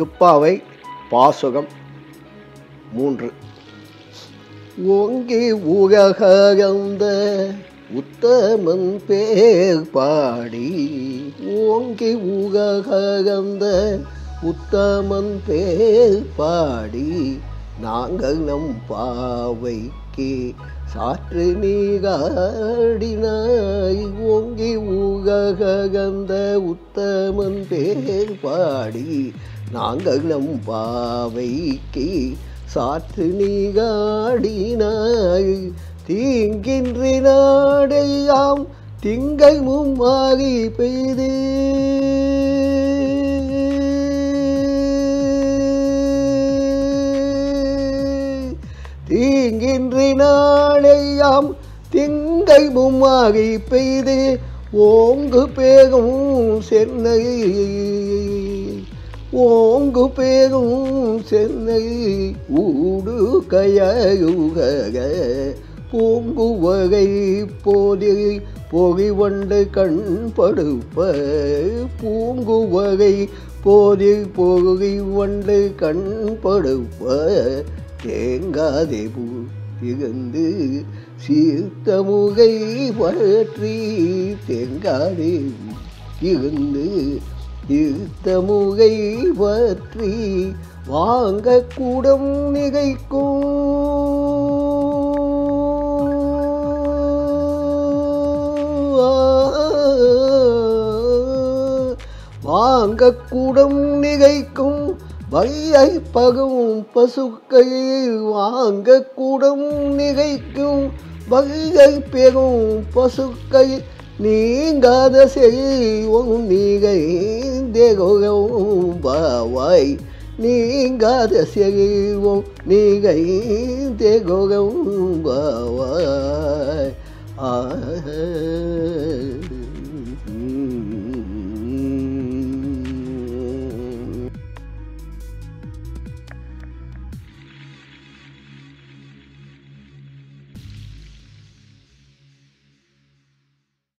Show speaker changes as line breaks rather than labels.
துப்பாவை பாசுகம் மூன்று ஓங்கி உலகந்த உத்தமன் பேர் பாடி ஓங்கி உலகந்த உத்தமன் பேர் பாடி நாங்கள் நம் பாவைக்கு சாற்று நீராடினாய் ஓங்கி உலகந்த உத்தமன் பேர் பாடி நாங்கள் நம் பாவைக்கு சாற்று நீராடினாய் தீங்கின்றி நாடையாம் திங்கள் மும்மாறி பெய்து தீங்கின்றி நாளையாம் திங்கள் மும்மாறி பெய்து ஓங்கு பேரும் சென்னை ஓங்கு பேரும் சென்னை ஊடு கயயுக பூங்குவகை போதில் பொறிவண்டு கண்படுப்ப பூங்குவகை போதில் பொறி வண்டு கண்படுப்ப தேங்காதே பூ திகந்து சீர்த்தமுகை பற்றி தேங்காதே இருந்து இருத்தமுகை பற்றி வாங்க கூடம் நிகைக்கும் வாங்க கூடம் நிகைக்கும் வையை பகும் பசுக்கை வாங்க கூடம் நிகைக்கும் வகை பெறும் பசுக்கை நீங்காத செய்வோம் நீகை தேகம் பாவாய் நீங்காத செய்வோம் நீகை தேகம் பாவாய் ஆ